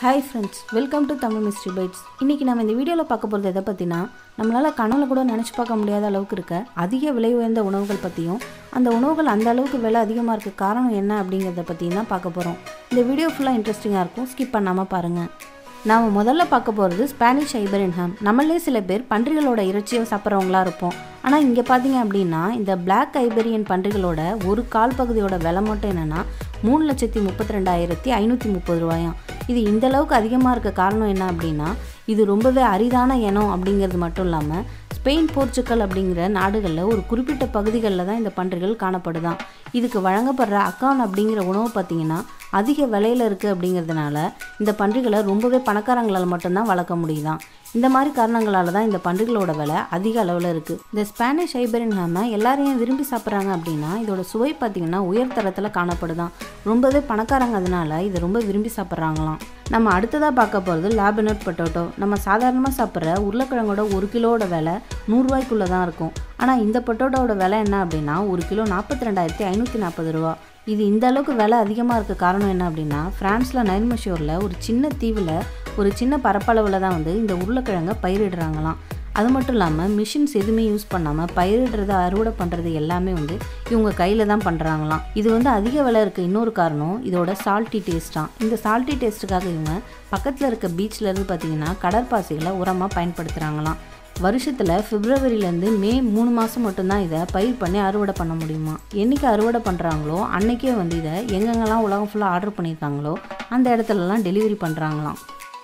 hi friends welcome to Tamil mystery bytes இன்றைக்கி நம்ம இந்த வீடியோவில் பார்க்க போகிறது எதை பற்றினா நம்மளால் கனவுல கூட நினச்சி பார்க்க முடியாத அளவுக்கு இருக்க அதிக விலை உயர்ந்த உணவுகள் பற்றியும் அந்த உணவுகள் அந்த அளவுக்கு விலை அதிகமாக இருக்க காரணம் என்ன அப்படிங்கிறத பற்றியும் தான் பார்க்க போகிறோம் இந்த வீடியோ ஃபுல்லாக இன்ட்ரெஸ்டிங்காக இருக்கும் ஸ்கிப் பண்ணாமல் பாருங்கள் நாம் முதல்ல பார்க்க போகிறது ஸ்பானிஷ் ஐபரியன் ஹாம் நம்மளே சில பேர் பன்றிகளோட இறைச்சியை சாப்பிட்றவங்களா இருப்போம் ஆனால் இங்கே பார்த்தீங்க அப்படின்னா இந்த பிளாக் ஐபரியன் பன்றிகளோட ஒரு கால் பகுதியோட விலை மட்டும் என்னென்னா மூணு லட்சத்தி முப்பத்தி ரெண்டாயிரத்தி ஐநூற்றி முப்பது ரூபாயாம் இது இந்த அளவுக்கு அதிகமாக இருக்க காரணம் என்ன அப்படின்னா இது ரொம்பவே அரிதான இனம் அப்படிங்கிறது மட்டும் இல்லாமல் ஸ்பெயின் போர்ச்சுக்கல் அப்படிங்கிற நாடுகளில் ஒரு குறிப்பிட்ட பகுதிகளில் தான் இந்த பன்றிகள் காணப்படுதான் இதுக்கு வழங்கப்படுற அக்கான் அப்படிங்கிற உணவு பார்த்திங்கன்னா அதிக விலையில் இருக்குது அப்படிங்கிறதுனால இந்த பன்றிகளை ரொம்பவே பணக்காரங்களால் மட்டும்தான் வளர்க்க முடியுதான் இந்த மாதிரி காரணங்களால தான் இந்த பன்றிகளோட விலை அதிக அளவில் இருக்குது இந்த ஸ்பானிஷ் ஐபரியன் ஹாமை எல்லாரையும் விரும்பி சாப்பிட்றாங்க அப்படின்னா இதோட சுவை பார்த்திங்கன்னா உயர் தரத்தில் காணப்படுதான் ரொம்பவே பணக்காரங்க அதனால இதை ரொம்ப விரும்பி சாப்பிட்றாங்களாம் நம்ம அடுத்ததாக பார்க்க போகிறது லேபனட் பொட்டோட்டோ நம்ம சாதாரணமாக சாப்பிட்ற உருளைக்கிழங்கோட ஒரு கிலோவோட விலை நூறுரூவாய்க்குள்ளே தான் இருக்கும் ஆனால் இந்த பொட்டோட்டோட விலை என்ன அப்படின்னா ஒரு கிலோ நாற்பத்தி ரெண்டாயிரத்தி ஐநூற்றி நாற்பது ரூபா இது இந்த அளவுக்கு விலை அதிகமாக இருக்க காரணம் என்ன அப்படின்னா ஃப்ரான்ஸில் நைன்மஷோரில் ஒரு சின்ன தீவில் ஒரு சின்ன பரப்பளவில் தான் வந்து இந்த உருளைக்கிழங்கை பயிரிடுறாங்களாம் அது மட்டும் இல்லாமல் மிஷின்ஸ் எதுவுமே யூஸ் பண்ணாமல் பயிரிடுறது அறுவடை பண்ணுறது எல்லாமே வந்து இவங்க கையில் தான் பண்ணுறாங்களாம் இது வந்து அதிக விலை இருக்க இன்னொரு காரணம் இதோட சால்ட்டி டேஸ்ட்டாக இந்த சால்ட்டி டேஸ்ட்டுக்காக இவங்க பக்கத்தில் இருக்க பீச்லேருந்து பார்த்தீங்கன்னா கடற்பாசிகளை உரமாக பயன்படுத்துகிறாங்களாம் வருஷத்தில் பிப்ரவரியிலேருந்து மே மூணு மாதம் மட்டும்தான் இதை பயிர் பண்ணி அறுவடை பண்ண முடியுமா என்றைக்கு அறுவடை பண்ணுறாங்களோ அன்னைக்கே வந்து இதை எங்கெங்கெல்லாம் உலகம் ஃபுல்லாக ஆர்டர் பண்ணியிருக்காங்களோ அந்த இடத்துலலாம் டெலிவரி பண்ணுறாங்களாம்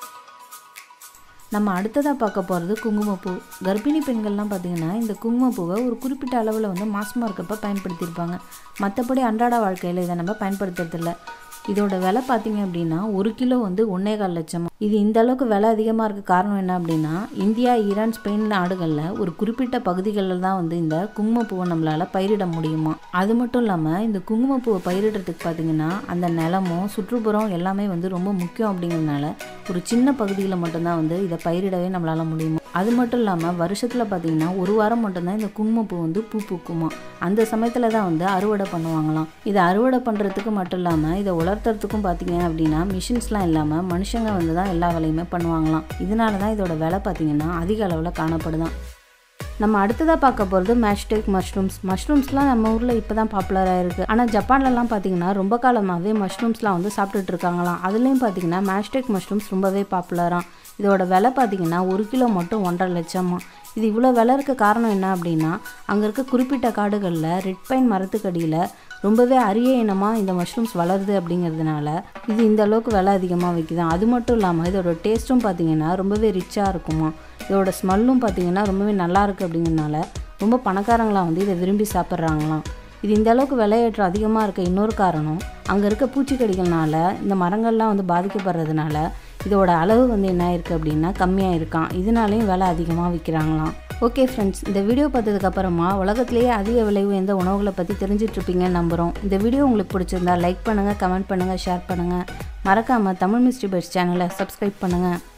நம்ம அடுத்ததாக பார்க்க போகிறது குங்குமப்பூ கர்ப்பிணி பெண்கள்லாம் பார்த்திங்கன்னா இந்த குங்குமப்பூவை ஒரு குறிப்பிட்ட அளவில் வந்து மாசமாக இருக்கப்ப பயன்படுத்தியிருப்பாங்க மற்றபடி அன்றாட வாழ்க்கையில் இதை நம்ம பயன்படுத்துறதில்ல இதோட விலை பார்த்தீங்க அப்படின்னா ஒரு கிலோ வந்து ஒன்னே கால் லட்சம் இது இந்த அளவுக்கு விலை அதிகமாக இருக்க காரணம் என்ன அப்படின்னா இந்தியா ஈரான் ஸ்பெயின் நாடுகளில் ஒரு குறிப்பிட்ட பகுதிகளில் தான் வந்து இந்த குங்குமப்பூவை நம்மளால் பயிரிட முடியுமா அது மட்டும் இல்லாமல் இந்த குங்குமப்பூவை பயிரிடுறதுக்கு பார்த்தீங்கன்னா அந்த நிலமும் சுற்றுப்புறம் எல்லாமே வந்து ரொம்ப முக்கியம் அப்படிங்கிறதுனால ஒரு சின்ன பகுதியில் மட்டும்தான் வந்து இதை பயிரிடவே நம்மளால் முடியுமா அது மட்டும் இல்லாமல் வருஷத்தில் பார்த்தீங்கன்னா ஒரு வாரம் மட்டும்தான் இந்த குங்குமப்பூ வந்து பூ பூக்குமா அந்த சமயத்தில் தான் வந்து அறுவடை பண்ணுவாங்களாம் இதை அறுவடை பண்ணுறதுக்கு மட்டும் இல்லாமல் இதை உலர்த்துறதுக்கும் பார்த்தீங்க அப்படின்னா மிஷின்ஸ்லாம் இல்லாமல் மனுஷங்க வந்து தான் எல்லா வேலையுமே பண்ணுவாங்களாம் இதனால தான் இதோட விலை பார்த்தீங்கன்னா அதிக அளவில் காணப்படுதான் நம்ம அடுத்ததாக பார்க்க போகிறது மேஷ்டேக் மஷ்ரூம்ஸ் மஷ்ரூம்ஸ்லாம் நம்ம ஊரில் இப்போ தான் பாப்புலராக இருக்குது ஆனால் ஜப்பான்லலாம் பார்த்தீங்கன்னா ரொம்ப காலமாகவே மஷ்ரூம்ஸ்லாம் வந்து சாப்பிட்டுட்டு இருக்காங்களாம் அதுலேயும் பார்த்தீங்கன்னா மேஷ்டேக் மஷ்ரூம்ஸ் ரொம்பவே பாப்புலராக இதோட விலை பார்த்தீங்கன்னா ஒரு கிலோ மட்டும் ஒன்றரை லட்சமா இது இவ்வளோ விலை இருக்க காரணம் என்ன அப்படின்னா அங்கே இருக்க குறிப்பிட்ட காடுகளில் ரெட் பைன் மரத்துக்கடியில் ரொம்பவே அரிய இனமாக இந்த மஷ்ரூம்ஸ் வளருது அப்படிங்கிறதுனால இது இந்த அளவுக்கு விலை அதிகமாக வைக்குதான் அது மட்டும் இல்லாமல் இதோட டேஸ்ட்டும் பார்த்தீங்கன்னா ரொம்பவே ரிச்சாக இருக்குமா இதோட ஸ்மெல்லும் பார்த்தீங்கன்னா ரொம்பவே நல்லா இருக்குது அப்படிங்கிறதுனால ரொம்ப பணக்காரங்களாம் வந்து இதை விரும்பி சாப்பிட்றாங்களாம் இது இந்த அளவுக்கு விலையேற்றம் அதிகமாக இருக்க இன்னொரு காரணம் அங்கே இருக்க பூச்சிக்கடிகள்னால இந்த மரங்கள்லாம் வந்து பாதிக்கப்படுறதுனால இதோட அளவு வந்து என்ன இருக்குது அப்படின்னா கம்மியாக இருக்கான் இதனாலையும் விலை அதிகமாக விற்கிறாங்களாம் ஓகே ஃப்ரெண்ட்ஸ் இந்த வீடியோ பார்த்ததுக்கப்புறமா உலகத்திலேயே அதிக விளைவு எந்த உணவுகளை பற்றி தெரிஞ்சிட்ருப்பீங்கன்னு நம்புகிறோம் இந்த வீடியோ உங்களுக்கு பிடிச்சிருந்தா லைக் பண்ணுங்கள் கமெண்ட் பண்ணுங்கள் ஷேர் பண்ணுங்கள் மறக்காமல் தமிழ் மிஸ்ட்ரி பைட்ஸ் சேனலை சப்ஸ்கிரைப் பண்ணுங்கள்